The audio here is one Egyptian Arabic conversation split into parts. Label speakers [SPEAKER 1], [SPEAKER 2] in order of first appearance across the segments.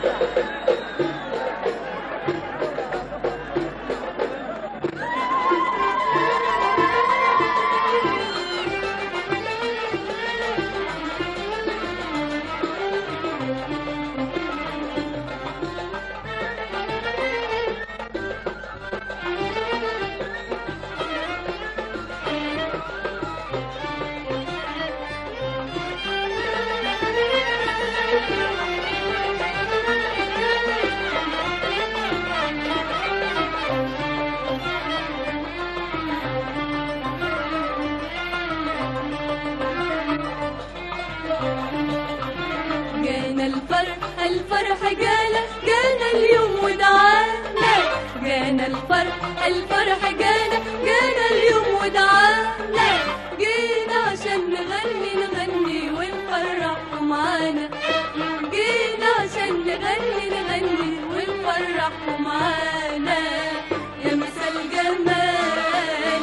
[SPEAKER 1] جانا الفرح الفرح جانا جانا اليوم ودعانا جانا الفرح الفرح جانا جانا اليوم ودعانا جينا عشان نغني نغني ونفرح معانا جينا عشان نغني نغني ونفرح معانا يا مسا الجمال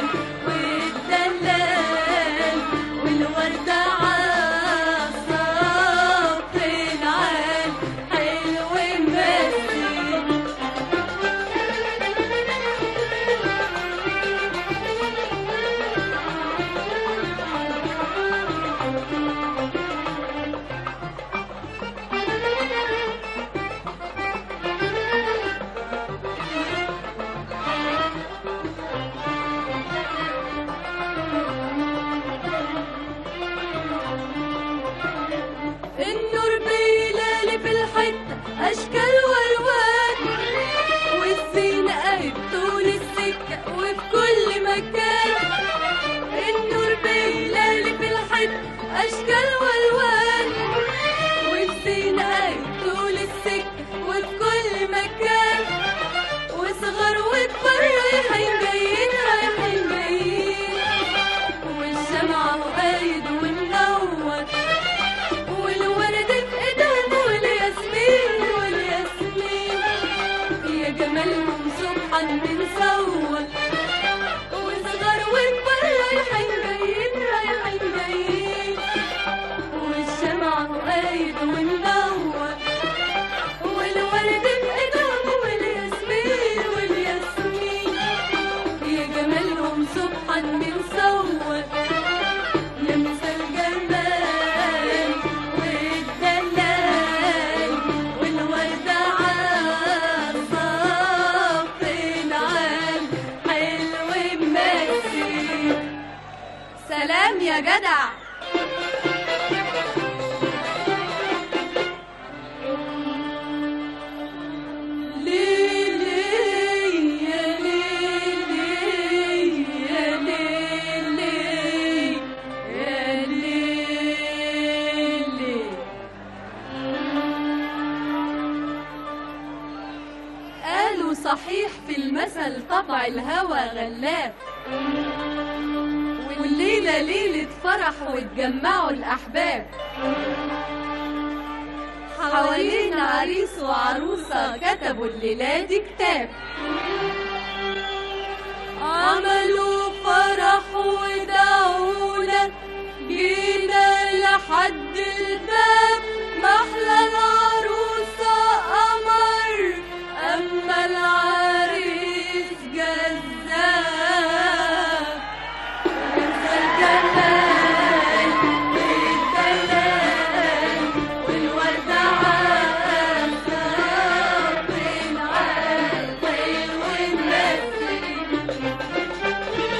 [SPEAKER 1] والدلال والوردة عالصف العال حلو ممثل النور بيلالي في الحتة أشكال والوان والزينة قايد طول السكة وفي كل مكان النور بيلالي في الحتة أشكال والوان والزينة قايد طول السكة وفي كل مكان وصغر وكبر رايحين جايين رايحين جايين والشمعة قايد ومنور والورد في ايدهم والياسمين والياسمين يا جمالهم سبحان بنصور وصغر وكبر رايحين جايين رايحين جايين والشمعة قايد ومنور والورد في ايدهم والياسمين والياسمين يا جمالهم سبحان بنصور يا مسا الجمال والدلال والوردة عالصف العال حلو ممثل سلام يا جدع ليلي يا ليلي يا ليلي يا ليلي قالوا صحيح في المثل طبع الهوى غلاف والليلة ليلة فرح واتجمعوا الأحباب حوالين عريس وعروسة كتبوا الليلة دي كتاب عملوا فرح ودعونا جينا لحد الباب محلى العروسة قمر أما العريس جذاب ينسى الجمال والدلال والوردة عالصف العال حلو المثل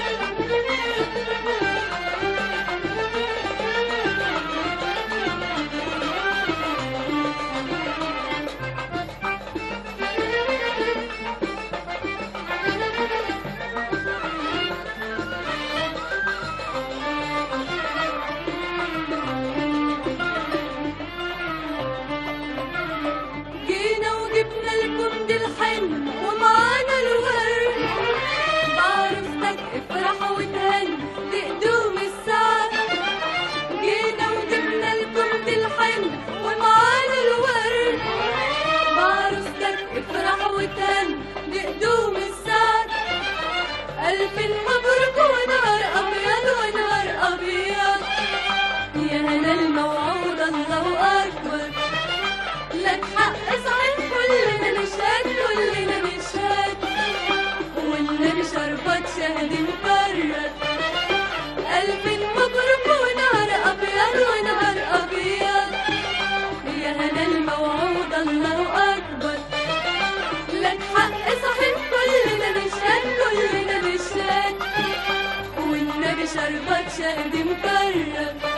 [SPEAKER 1] جينا وجبنا لكم دي الحن ومعانا الورد بعرفتك افرح وتهن تقدوم السعد جينا وجبنا لكم دي الحن ومعانا الورد بعرفتك افرح وتهن تقدوم السعد ألف مبروك ونهار أبيض ونهار أبيض يا هنا الموعود الله أكبر لك حق سعيد شربك شقد مكرر